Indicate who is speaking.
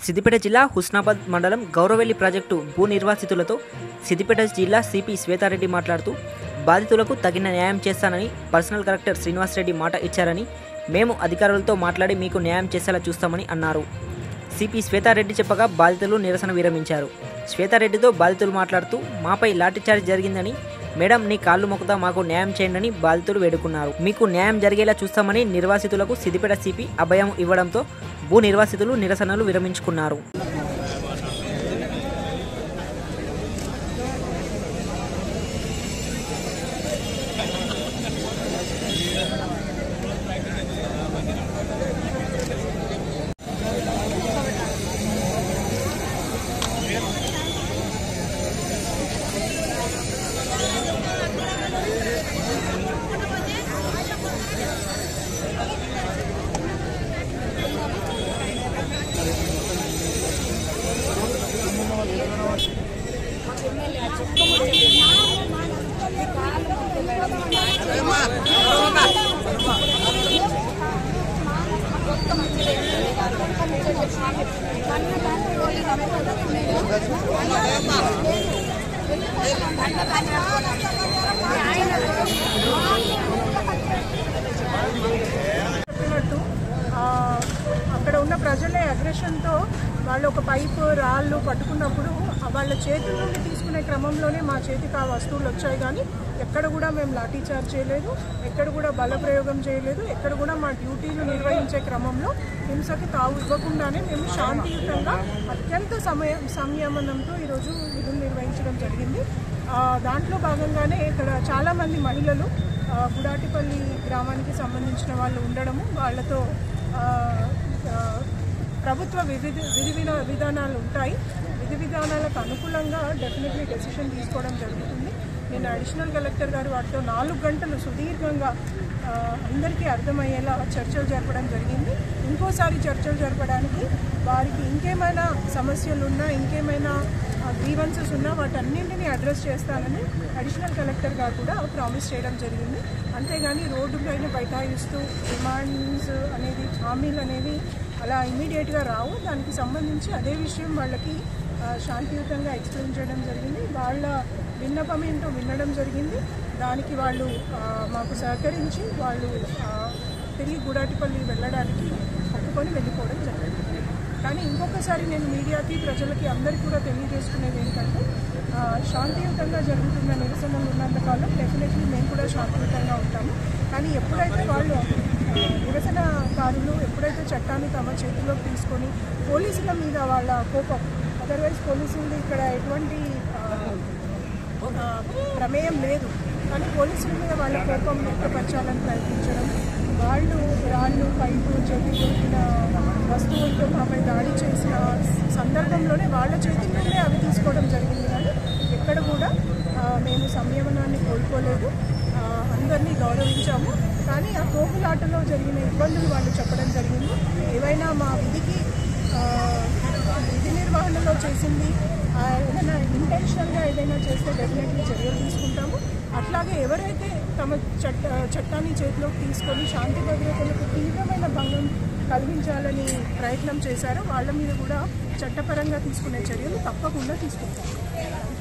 Speaker 1: సిద్దిపేట జిల్లా హుస్నాబాద్ మండలం గౌరవెల్లి ప్రాజెక్టు భూ నిర్వాసితులతో సిద్దిపేట జిల్లా సిపి శ్వేతారెడ్డి మాట్లాడుతూ బాధితులకు తగిన న్యాయం చేస్తానని పర్సనల్ కలెక్టర్ శ్రీనివాసరెడ్డి మాట ఇచ్చారని మేము అధికారులతో మాట్లాడి మీకు న్యాయం చేసేలా చూస్తామని అన్నారు సిపి శ్వేతారెడ్డి చెప్పగా బాధితులు నిరసన విరమించారు శ్వేతారెడ్డితో బాధితులు మాట్లాడుతూ మాపై లాఠీచార్జ్ జరిగిందని మేడం నీ కాళ్ళు మొక్కుతా మాకు న్యాయం చేయండి బాధితులు వేడుకున్నారు మీకు న్యాయం జరిగేలా చూస్తామని నిర్వాసితులకు సిద్దిపేట సిపి అభయం ఇవ్వడంతో భూ నిర్వాసితులు నిరసనలు విరమించుకున్నారు
Speaker 2: చెప్పినట్టు ఆ, అక్కడ ఉన్న ప్రజలే అగ్రెషన్తో వాళ్ళు ఒక పైపు రాళ్ళు పట్టుకున్నప్పుడు ఆ వాళ్ళ చేతుల నుండి తీసుకునే క్రమంలోనే మా చేతికి ఆ వస్తువులు వచ్చాయి కానీ ఎక్కడ కూడా మేము లాఠీ చార్జ్ చేయలేదు ఎక్కడ కూడా బలప్రయోగం చేయలేదు ఎక్కడ కూడా మా డ్యూటీలు నిర్వహించే క్రమంలో హింసకి తావు ఇవ్వకుండానే మేము శాంతియుతంగా అత్యంత సమయ సంయమనంతో ఈరోజు విధులు నిర్వహించడం జరిగింది ఆ, దాంట్లో భాగంగానే ఇక్కడ చాలామంది మహిళలు ఆ, గుడాటిపల్లి గ్రామానికి సంబంధించిన వాళ్ళు ఉండడము వాళ్ళతో ఆ, ఆ, ప్రభుత్వ విధి విధి వినా- విధానాలు ఉంటాయి విధి విధానాలకు అనుకూలంగా డెఫినెట్లీ డెసిషన్ తీసుకోవడం జరుగుతుంది నేను అడిషనల్ కలెక్టర్ గారు వాటితో నాలుగు గంటలు సుదీర్ఘంగా ఆ, అందరికీ అర్థమయ్యేలా చర్చలు జరపడం జరిగింది ఇంకోసారి చర్చలు జరపడానికి వారికి ఇంకేమైనా సమస్యలు ఉన్నా ఇంకేమైనా గ్రీవెన్సెస్ ఉన్నా వాటన్నింటినీ అడ్రస్ చేస్తానని అడిషనల్ కలెక్టర్ గారు కూడా ప్రామిస్ చేయడం జరిగింది అంతేగాని రోడ్డు పైన బైఠాయిస్తూ డిమాండ్స్ అనేది హామీలు అనేవి అలా ఇమీడియట్గా రావు దానికి సంబంధించి అదే విషయం వాళ్ళకి ఆ, శాంతియుతంగా ఎక్స్ప్లెయిన్ చేయడం జరిగింది వాళ్ళ విన్నపం ఏంటో వినడం జరిగింది దానికి వాళ్ళు ఆ, మాకు సహకరించి వాళ్ళు ఆ, తిరిగి గుడాటిపల్లి వెళ్ళడానికి ఒప్పుకొని వెళ్ళిపోవడం జరిగింది కానీ ఇంకొకసారి నేను మీడియాకి ప్రజలకి అందరికీ కూడా తెలియజేసుకునేది ఏంటంటే ఆ, శాంతియుతంగా జరుగుతున్న నిరసనలు ఉన్నంతకాలం డెఫినెట్లీ మేము కూడా శాంతియుతంగా ఉంటాము కానీ ఎప్పుడైతే వాళ్ళు ఆ, నిరసనకారులు ఎప్పుడైతే చట్టాన్ని తమ చేతిలోకి తీసుకొని పోలీసుల మీద వాళ్ళ కోపం అదర్వైజ్ పోలీసులు ఇక్కడ ఎటువంటి ఆ, ఆ, ప్రమేయం లేదు కానీ పోలీసుల మీద వాళ్ళ కోపం వ్యక్తపరచాలని ప్రయత్నించడం వాళ్ళు రాళ్ళు పైపు చేతి దొరికిన వస్తువులతో మాపై దాడి చేసిన సందర్భంలోనే వాళ్ళ చేతుల నుండే అవి తీసుకోవడం జరిగింది కానీ ఎక్కడ కూడా ఆ, మేము సంయమనాన్ని కోల్పోలేదు ఆ, అందరినీ గౌరవించాము కానీ ఆ తోపులాటలో జరిగిన ఇబ్బందులు వాళ్ళు చెప్పడం జరిగింది ఏవైనా మా విధికి ఆ, విధి నిర్వహణలో చేసింది ఆ, ఏదైనా ఇంటెన్షనల్గా ఏదైనా చేస్తే డెఫినెట్లీ చర్యలు తీసుకుంటాము అట్లాగే ఎవరైతే తమ చట్ట చట్టాన్ని చేతిలోకి తీసుకొని శాంతి భద్రతలకు తీవ్రమైన భంగం కలిగించాలని ప్రయత్నం చేశారో వాళ్ళ మీద కూడా చట్టపరంగా తీసుకునే చర్యలు తప్పకుండా తీసుకుంటాం